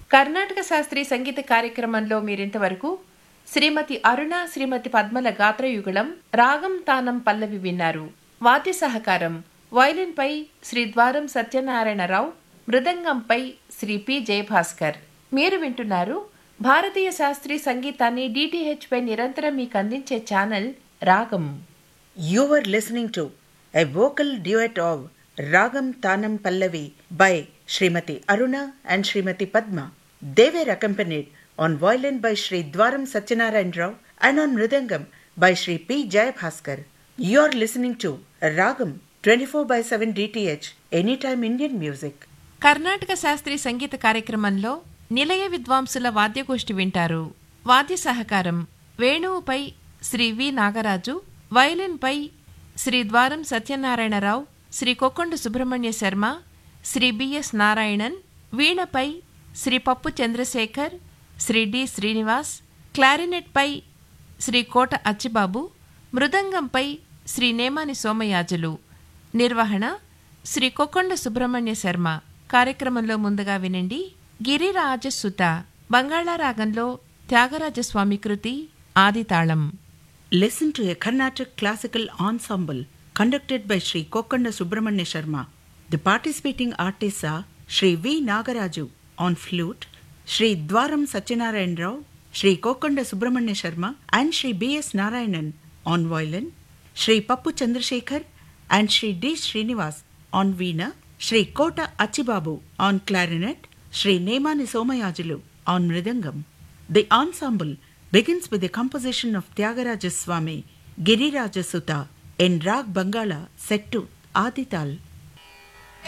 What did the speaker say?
కర్ణాటక శాస్త్రీయ సంగీత కార్యక్రమంలో మీరింతవరకు శ్రీమతి అరుణ శ్రీమతి పద్మల గాత్రయుగళం రాగం తానం పల్లవి విన్నారు వాద్య సహకారం వయలిన్పై శ్రీ ద్వారం సత్యనారాయణరావు మృదంగంపై శ్రీ పి జయభాస్కర్ మీరు వింటున్నారు భారతీయ శాస్త్రీయ సంగీతాన్ని డిటిహెచ్ పై నిరంతరం మీకు అందించే ఛానల్ రాగం You were listening to a vocal duet of Ragam Tanam Pallavi by Srimati Aruna and Srimati Padma. They were accompanied on violin by Sri Dwaram Satyanarayan Rao and on mridangam by Sri P. Jayabhaskar. You are listening to Ragam 24 by 7 DTH Anytime Indian Music. Karnataka శాస్త్రీయ సంగీత కార్యక్రమంలో నిలయ విద్వాంసుల వాద్యగోష్ఠి వింటారు వాద్య సహకారం వేణువుపై శ్రీ వి నాగరాజు వయలిన్పై Shri Dwaram Satyanarayanarao Shri Kokkonda Subrahmanya Sharma Shri BS Narayanan వీణపై Shri Pappu Chandrasekhar Shri D Srinivas క్లారినెట్పై శ్రీ కోట అచ్చిబాబు మృదంగంపై శ్రీ నేమాని సోమయాజులు నిర్వహణ శ్రీ కొక్కొండ సుబ్రహ్మణ్య శర్మ కార్యక్రమంలో ముందుగా వినండి గిరిరాజసుత బంగాళా రాగంలో త్యాగరాజస్వామి కృతి ఆదితాళం Listen to a Carnatic classical ensemble conducted by Sri Kokanda Subramanya Sharma. The participating artists are Sri V. Nagaraju on flute, Sri Dwaram Satyanarayan Rao, Sri Kokanda Subramanya Sharma, and Sri B. S. Narayanan on violin, Sri Pappu Chandrasekhar and Sri D. Srinivas on veena, Sri Kota Achibabu on clarinet, Sri Nemani Somayajulu on mridangam. The ensemble begins with the composition of Tyagaraja Swami, Giriraja Sutta in Rag Bangala set to Adital